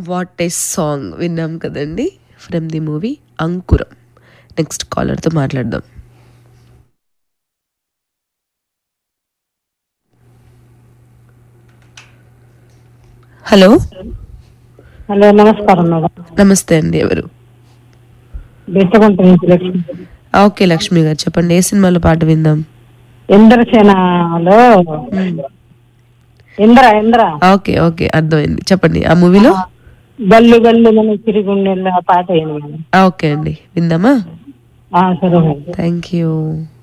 what a song విన్నాం కదండి from the movie Ankuram next కాలర్తో మాట్లాడదాం హలో హలో నమస్కారం మేడం నమస్తే అండి ఎవరు బెట్టగుంట నుంచి లక్ష్మి ఆ, ఓకే లక్ష్మి గారు చెప్పండి ఏ సినిమాలో పాట విందాం ఇంద్రసేనలో ఇంద్ర ఇంద్ర ఆ, ఓకే ఓకే అర్థమైంది చెప్పండి ఆ మూవీలో గల్లు గల్లు మన చిరుగుండెల్లో ఆ పాట ఏంది మేడం ఆ, ఓకే అండి విందామా ఆ, సరే మేడం థ్యాంక్ యూ